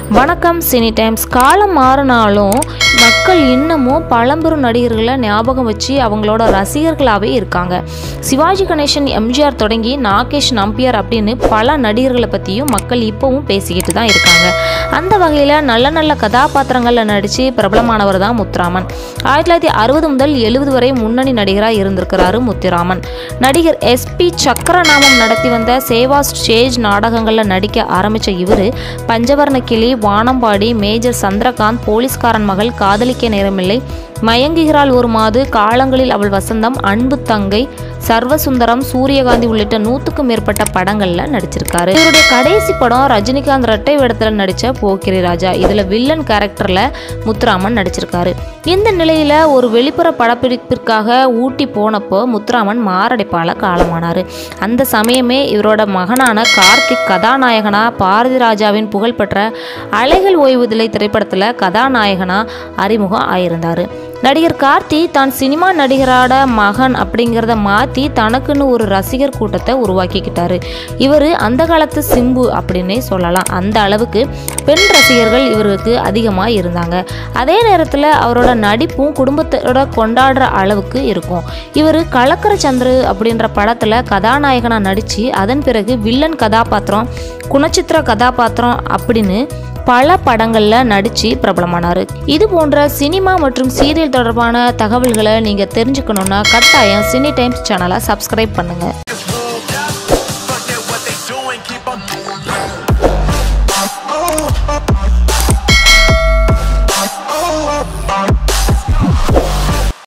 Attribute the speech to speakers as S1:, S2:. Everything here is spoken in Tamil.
S1: வணக்கம் சினி டைம்ஸ் காலம் மாறினாலும் மக்கள் இன்னமும் பழம்பெரும் நடிகர்களை ஞாபகம் வச்சு அவங்களோட ரசிகர்களாகவே இருக்காங்க சிவாஜி கணேசன் எம்ஜிஆர் தொடங்கி நாகேஷ் நம்பியார் அப்படின்னு பல நடிகர்களை பற்றியும் மக்கள் இப்போவும் பேசிக்கிட்டு தான் இருக்காங்க அந்த வகையில் நல்ல நல்ல கதாபாத்திரங்களில் நடித்து பிரபலமானவர் தான் முத்துராமன் ஆயிரத்தி தொள்ளாயிரத்தி அறுபது முதல் எழுபது வரை முன்னணி நடிகராக இருந்திருக்கிறாரு முத்துராமன் நடிகர் எஸ்பி சக்கரநாமம் நடத்தி வந்த சேவா ஸ்டேஜ் நாடகங்களில் நடிக்க ஆரம்பித்த இவர் பஞ்சவர்ண கிளி வானம்பாடி மேஜர் சந்திரகாந்த் போலீஸ்காரன் மகள் காதலிக்க நேரமில்லை மயங்குகிறாள் ஒரு மாது காலங்களில் அவள் வசந்தம் அன்பு தங்கை சர்வசுந்தரம் சூரியகாந்தி உள்ளிட்ட நூற்றுக்கும் மேற்பட்ட படங்கள்ல நடிச்சிருக்காரு இவருடைய கடைசி படம் ரஜினிகாந்த் ரெட்டை வேடத்துல நடிச்ச போக்கிரி ராஜா இதுல வில்லன் கேரக்டர்ல முத்துராமன் நடிச்சிருக்காரு இந்த நிலையில ஒரு வெளிப்புற படப்பிடிப்பிற்காக ஊட்டி போனப்போ முத்துராமன் மாரடைப்பால காலமானார் அந்த சமயமே இவரோட மகனான கார்த்திக் கதாநாயகனா பாரதி ராஜாவின் புகழ்பெற்ற அலைகள் ஓய்வுதிலை திரைப்படத்தில் கதாநாயகனா அறிமுகம் ஆயிருந்தார் நடிகர் கார்த்தி தான் சினிமா நடிகரோட மகன் அப்படிங்கிறத மாற்றி தனக்குன்னு ஒரு ரசிகர் கூட்டத்தை உருவாக்கிக்கிட்டாரு இவர் அந்த காலத்து சிம்பு அப்படின்னே சொல்லலாம் அந்த அளவுக்கு பெண் ரசிகர்கள் இவருக்கு அதிகமாக இருந்தாங்க அதே நேரத்தில் அவரோட நடிப்பும் குடும்பத்தோட கொண்டாடுற அளவுக்கு இருக்கும் இவர் கலக்கர சந்திரு அப்படின்ற படத்தில் கதாநாயகனாக நடித்து அதன் பிறகு வில்லன் கதாபாத்திரம் குணச்சித்திர கதாபாத்திரம் அப்படின்னு பல படங்களில் நடித்து பிரபலமானார் இது போன்ற சினிமா மற்றும் சீரியல் தொடர்பான தகவல்களை நீங்கள் தெரிஞ்சுக்கணுன்னா கட்டாயம் சினி டைம்ஸ் சேனலை சப்ஸ்கிரைப் பண்ணுங்கள்